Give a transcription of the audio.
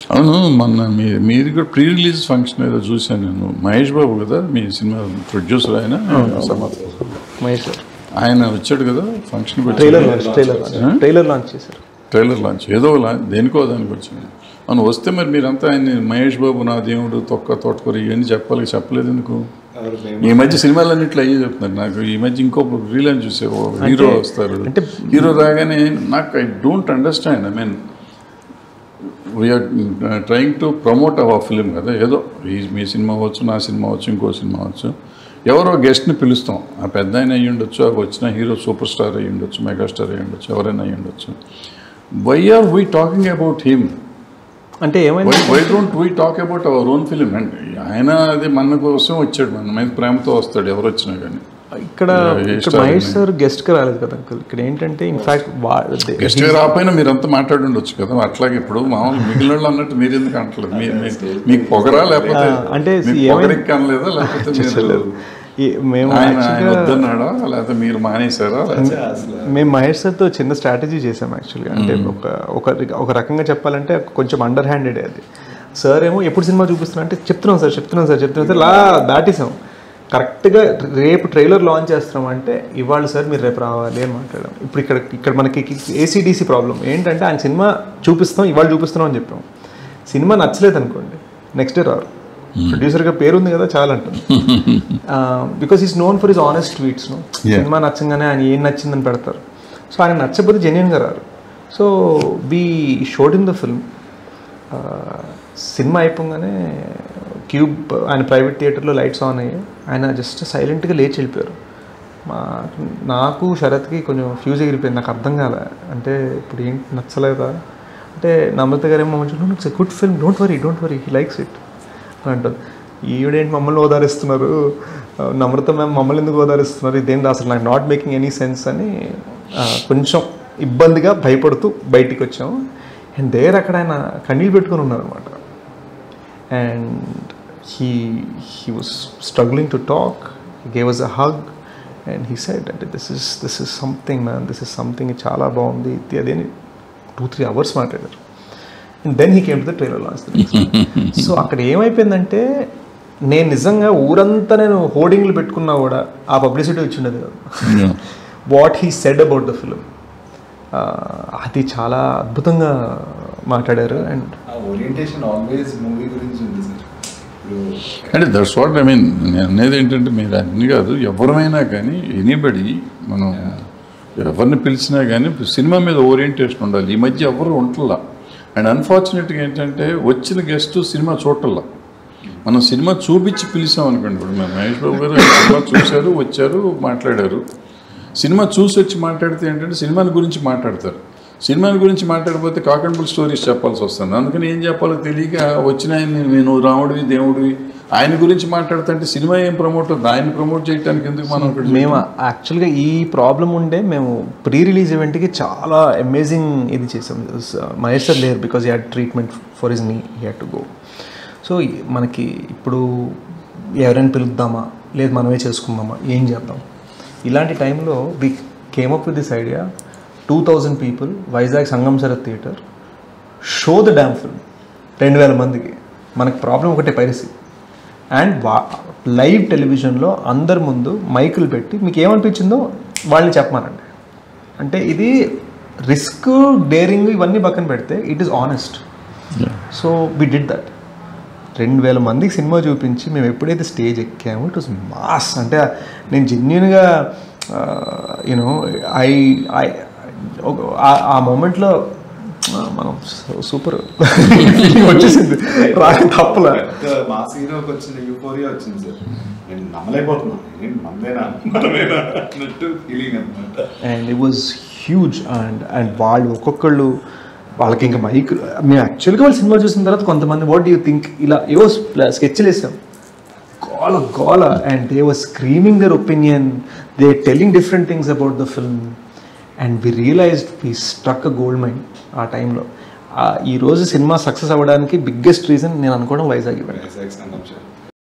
అవును మొన్న మీ మీది కూడా ప్రీ రిలీజ్ ఫంక్షన్ ఏదో చూశాను నేను మహేష్ బాబు కదా మీ సినిమా ప్రొడ్యూసర్ ఆయన సమర్థ మహేష్ సార్ ఆయన వచ్చాడు కదా ఫంక్షన్కి ట్రైలర్ వచ్చాడు launch trailer launch trailer launch చేశారు ట్రైలర్ లాంచ్ ఏదో లాంచ్ దేనికో దానికి వచ్చింది అవును వస్తే మరి మీరంతా ఆయన మహేష్ బాబు నా దేవుడు తొక్క తోటకూర ఇవన్నీ చెప్పాలి చెప్పలేదు ఎందుకు ఈ మధ్య సినిమాలన్నిట్లో అయ్యే చెప్తున్నారు నాకు ఈ మధ్య ఇంకో రీల్ అని చూసే ఓ హీరో వస్తారు హీరో రాగానే నాకు I don't understand I mean we are trying to promote hour film కదా ఏదో ఈ మీ సినిమా అవ్వచ్చు నా సినిమా అవ్వచ్చు ఇంకో సినిమా అవ్వచ్చు ఎవరో గెస్ట్ని పిలుస్తాం ఆ పెద్ద ఆయన అయ్యి ఉండొచ్చు ఆ వచ్చిన హీరో సూపర్ స్టార్ అయ్యి ఉండొచ్చు మెగాస్టార్ అయ్యి ఉండొచ్చు ఎవరైనా అయ్యి ఉండొచ్చు why are we talking about him అంటే ఏమైంది why why don't we talk about our own film అండి ఆయన అది మన కోసం వచ్చాడు మన మీద ప్రేమతో వస్తాడు ఎవరు వచ్చినా కానీ ఇక్కడ ఏ ఇక్కడ star మహేష్ సార్ గెస్ట్ గా రాలేదు కదా అంకుల్ ఇక్కడ ఏంటంటే ఇన్ఫాక్ట్ గెస్ట్ గా రాకపోయినా మీరంతా మాట్లాడి ఉండొచ్చు కదా అట్లాగే ఇప్పుడు మామూలు మిగిలిన వాళ్ళు అన్నట్టు మీరు ఎందుకు అంటలేదు మీ- మీ- మీకు పొగరా లేకపోతే అంటే మీకు ఏమైంది- పొగరికి అనలేదా లేకపోతే మీరు మేము ఆయన ఆయన actually గా- వద్దన్నాడా లేకపోతే మీరు మానేశారా మేము మహేష్ సార్తో చిన్న స్ట్రాటజీ చేసాం యాక్చువల్గా అంటే ఒక ఒక ఒక రకంగా చెప్పాలంటే కొంచెం అండర్ హ్యాండెడ్ అది సార్ ఏమో ఎప్పుడు సినిమా చూపిస్తున్నా అంటే చెప్తున్నాం సార్ చెప్తున్నాం సార్ చెప్తున్నాం సార్ లా దాటేసాం కరెక్ట్గా రేపు ట్రైలర్ లాంచ్ చేస్తున్నాం అంటే ఇవాళ సార్ మీరు రేపు రావాలి అని మాట్లాడాం ఇప్పుడు ఇక్కడ ఇక్కడ మనకి ఏసీడీసీ ప్రాబ్లం ఏంటంటే ఆయన సినిమా చూపిస్తాం ఇవాళ చూపిస్తున్నాం అని చెప్పాం సినిమా నచ్చలేదు అనుకోండి నెక్స్ట్ డే రారు ప్రొడ్యూసర్గా పేరు ఉంది కదా చాలా అంటుంది because is known for is honest tweets no Yeah. Cinema నచ్చంగానే ఆయన ఏం నచ్చిందని పెడతారు సో ఆయన నచ్చకపోతే జెన్యున్గా రారు so be showed in the film cinema అయిపోగానే క్యూబ్ ఆయన ప్రైవేట్ థియేటర్లో లైట్స్ ఆన్ అయ్యాయి ఆయన జస్ట్ సైలెంట్గా లేచి వెళ్ళిపోయారు మా నాకు శరత్కి కొంచెం ఫ్యూజ్ ఎగిరిపోయింది నాకు అర్థం కాలే అంటే ఇప్పుడు ఏంటి నచ్చలేదా అంటే నమ్రత గారు ఏమో మంచి it's good film don't worry don't worry he likes it అని అంటుంది ఈవిడేంటి మమ్మల్ని ఓదారిస్తున్నారు నమ్రత మ్యామ్ మమ్మల్ని ఎందుకు ఓదారిస్తున్నారు ఇదేంటి అసలు నాకు నాట్ మేకింగ్ ఎనీ సెన్స్ అని ఆ, కొంచెం ఇబ్బందిగా భయపడుతూ బయటికి వచ్చాము అండ్ దేర్ అక్కడ ఆయన కన్నీళ్ళు పెట్టుకొని ఉన్నారు అనమాట and he he was struggling to talk he gave us a hug and he side అంటే this is this is something man this is something చాలా బాగుంది ఇది అదే టూ త్రీ అవర్స్ మాట్లాడారు and then he came to the trailer launch so అక్కడ ఏమైపోయిందంటే నేను నిజంగా ఊరంతా నేను హోర్డింగ్లు పెట్టుకున్నా కూడా ఆ పబ్లిసిటీ వచ్చిండదు కాదు what he said about the film అది చాలా అద్భుతంగా మాట్లాడారు అండ్ ఆ ఓరియంటేషన్ ఆల్వేస్ మూవీ గురించి ఉంది సార్ ఇప్పుడు అంటే దట్స్ వాట్ ఐ మీన్ నేను అనేది ఏంటంటే మీరు అన్ని కాదు ఎవరైనా కానీ ఎనీబడి మనం ఎవరిని పిలిచినా కానీ సినిమా మీద ఓరియంటేషన్ ఉండాలి ఈ మధ్య ఎవరు ఉంటల్లా అండ్ అన్ఫార్చునేట్గా ఏంటంటే వచ్చిన గెస్ట్ సినిమా చూడటల్లా మనం సినిమా చూపించి పిలిచాం అనుకోండి ఇప్పుడు మేము మహేష్ బాబు గారు ఆయన సినిమా చూశారు వచ్చారు మాట్లాడారు సినిమా చూసి వచ్చి మాట్లాడితే ఏంటంటే సినిమాని గురించి మాట్లాడతారు సినిమాని గురించి మాట్లాడిపోతే కాకంబుల్ స్టోరీస్ చెప్పాల్సి వస్తుంది అందుకని ఏం చెప్పాలో తెలియక వచ్చిన ఆయన నేను రాముడివి దేవుడివి ఆయన గురించి మాట్లాడుతుంటే సినిమా ఏం ప్రమోట్ అవుతుంది ఆయన ప్రమోట్ చేయడానికి ఎందుకు మనం ఇక్కడ మేము యాక్చువల్గా ఈ ప్రాబ్లం ఉండే మేము ప్రీ రిలీజ్ ఈవెంట్కి చాలా అమేజింగ్ ఇది చేసాం మహేష్ సార్ లేరు బికాజ్ ఈ హ్యాడ్ ట్రీట్మెంట్ ఫర్ ఇస్ నీ ఈ హ్యాడ్ టు గో సో మనకి ఇప్పుడు ఎవరైనా పిలుద్దామా లేదు మనమే చేసుకుందామా ఏం చేద్దాం ఇలాంటి టైంలో we came up with this idea two thousand people Vizag Sangam Sarath theatre show the dam film రెండు వేల మందికి మనకి ప్రాబ్లం ఒకటే పైరసీ అండ్ వా లైవ్ టెలివిజన్లో అందరి ముందు మైకులు పెట్టి మీకు ఏమనిపించిందో వాళ్ళని చెప్పమానండి అంటే ఇది రిస్క్ డేరింగ్ ఇవన్నీ పక్కన పెడితే it is honest so we did that రెండు వేల మందికి సినిమా చూపించి మేము ఎప్పుడైతే స్టేజ్ ఎక్కామో ఇట్ వాస్ మాస్ అంటే నేను జెన్యున్గా యూనో ఐ ఐ ఆ మూమెంట్లో మనం సూపర్ వచ్చేసింది రాక తప్పలే పెద్ద మా హీరోకి వచ్చిన యూఫోరియా వచ్చింది సార్ నేను నమ్మలేకపోతున్నాను ఏంటి మనదేనా మనమేనా అన్నట్టు ఫీలింగ్ అనమాట and it was huge and and వాళ్ళు ఒక్కొక్కళ్ళు వాళ్ళకి ఇంకా మైక్ మేము యాక్చువల్గా వాళ్ళు సినిమా చూసిన తర్వాత కొంతమంది వాట్ యూ థింక్ ఇలా ఏవో స్కెచ్లు వేసాం గోల గోల and they was screaming there opinion they telling different things about the film and we realised we struck a gold mine ఆ టైంలో ఈ రోజు సినిమా సక్సెస్ అవ్వడానికి బిగ్గెస్ట్ రీజన్ నేను అనుకోవడం వైజాగ్ ఈవెంట్ వైజాగ్ సంగం సార్